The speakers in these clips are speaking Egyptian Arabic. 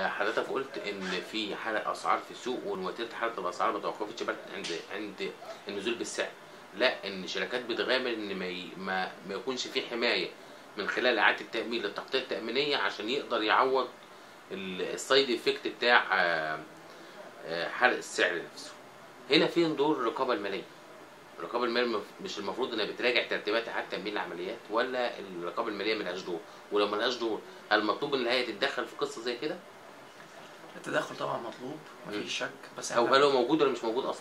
آه، حضرتك قلت ان في حرق اسعار في السوق ووتيره حرق الاسعار ما توقفتش بس عند عند النزول بالسعر لا ان شركات بتغامر ان ما ي- ما, ما يكونش في حمايه من خلال اعاده التامين للتغطيه التامينيه عشان يقدر يعوض ال- السايد افكت بتاع آه، آه، حرق السعر نفسه هنا فين دور الرقابه الماليه الرقابه الماليه مف- مش المفروض انها بتراجع ترتيبات اعاده تامين العمليات ولا الرقابه الماليه ملهاش دور ولو ملهاش دور هل مطلوب ان الهيئه تتدخل في قصه زي كده التدخل طبعا مطلوب مفيش شك بس او إحنا- هل هو موجود ولا مش موجود اصلا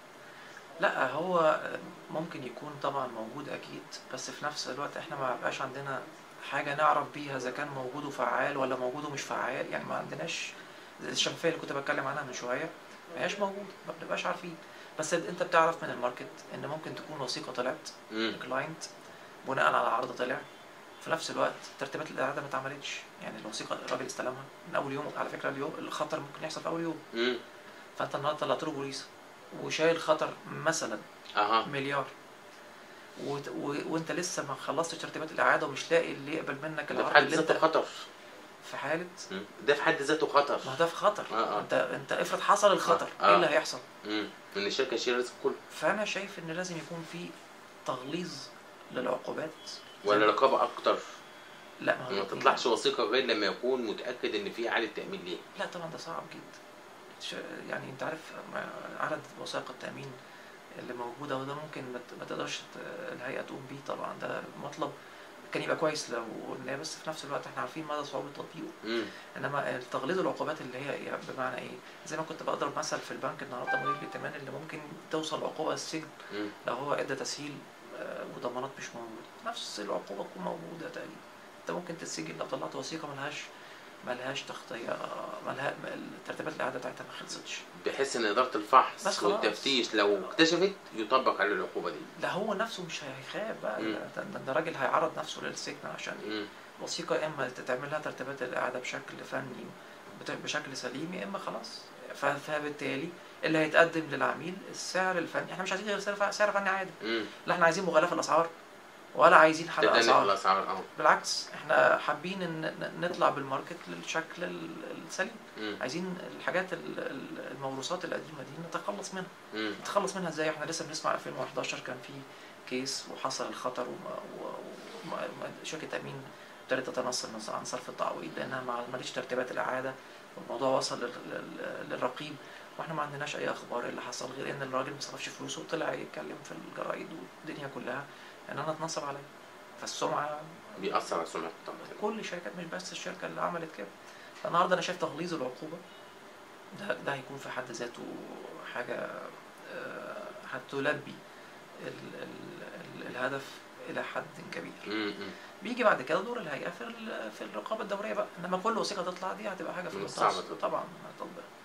لا هو ممكن يكون طبعا موجود اكيد بس في نفس الوقت احنا ما بقاش عندنا حاجه نعرف بيها اذا كان موجود وفعال ولا موجود ومش فعال يعني ما عندناش زي الشفافيه اللي كنت بتكلم عنها من شويه ما هياش موجود ما بنبقاش عارفين بس انت بتعرف من الماركت ان ممكن تكون وثيقه طلعت امم كلاينت بناء على عرض طلع في نفس الوقت ترتيبات الاعاده ما اتعملتش يعني الوثيقه الراجل استلمها من اول يوم على فكره اليوم الخطر ممكن يحصل في اول يوم امم فانت النهارده طلعت له بوليس وشايل خطر مثلا اها مليار وت- و... وانت لسه ما خلصتش ترتيبات الاعاده ومش لاقي اللي يقبل منك ده في العرض حد اللي ذاته انت خطر في حاله مم. ده في حد ذاته خطر ما هو ده في خطر آه، آه. انت انت افرض حصل الخطر آه. ايه اللي هيحصل امم ان الشركه تشيل الريسك كله فانا شايف ان لازم يكون في تغليظ للعقوبات ولا رقابه اكتر لا ما هو ما تطلعش وثيقه غير لما يكون متاكد ان في اعاده تامين ليه لا طبعا ده صعب جدا ش- يعني انت عارف ما- عدد وثائق التامين اللي موجوده وده ممكن ما ت- ما تقدرش ت- الهيئه تقوم بيه طبعا ده مطلب كان يبقى كويس لو قلناه بس في نفس الوقت احنا عارفين مدى صعوبه تطبيقه امم انما تغليظ العقوبات اللي هي إيه بمعنى ايه زي ما كنت بضرب مثل في البنك النهارده مدير الائتمان اللي ممكن توصل عقوبه السجن امم لو هو ادى تسهيل آه، وضمانات مش موجوده نفس العقوبه تكون موجوده تقريبا انت ممكن تتسجن لو طلعت وثيقه ملهاش ملهاش تغطيه ملها ترتيبات الاعاده بتاعتها ما خلصتش بحيث ان اداره الفحص بس خلاص. والتفتيش لو اكتشفت يطبق عليه العقوبه دي لا هو نفسه مش هيخاف بقى مم. ده, ده, ده راجل هيعرض نفسه للسجن عشان امم وثيقه يا اما تتعمل لها ترتيبات الاعاده بشكل فني بت- بشكل سليم يا اما خلاص ف- فبالتالي اللي هيتقدم للعميل السعر الفني احنا مش عايزين غير سعر سعر فني عادي امم لا احنا عايزين مغالاه في الاسعار ولا عايزين حرق تدني اسعار الاسعار اه بالعكس احنا حابين ان ن- نطلع بالماركت للشكل ال- السليم امم عايزين الحاجات ال- ال- الموروثات القديمه دي نتخلص منها امم نتخلص منها ازاي احنا لسه بنسمع 2011 كان في كيس وحصل الخطر وما- و- وما- ما- شركه تامين ابتدت تتنصل من- عن صرف التعويض لانها ما عملتش ترتيبات الاعاده والموضوع وصل لل- لل- للرقيب واحنا ما عندناش اي اخبار إيه اللي حصل غير ان الراجل ما صرفش فلوسه وطلع يتكلم في الجرايد والدنيا كلها ان انا اتنصب عليا فالسمعه بيأثر على سمعه طبعا كل الشركات مش بس الشركه اللي عملت كده فالنهارده انا شايف تغليظ العقوبه ده ده هيكون في حد ذاته حاجه آه، هتلبي ال ال ال الهدف الى حد كبير امم بيجي بعد كده دور الهيئه في ال- في الرقابه الدوريه بقى انما كل وثيقه تطلع دي هتبقى حاجه في من المنتصف الصعب طبعا تطبيق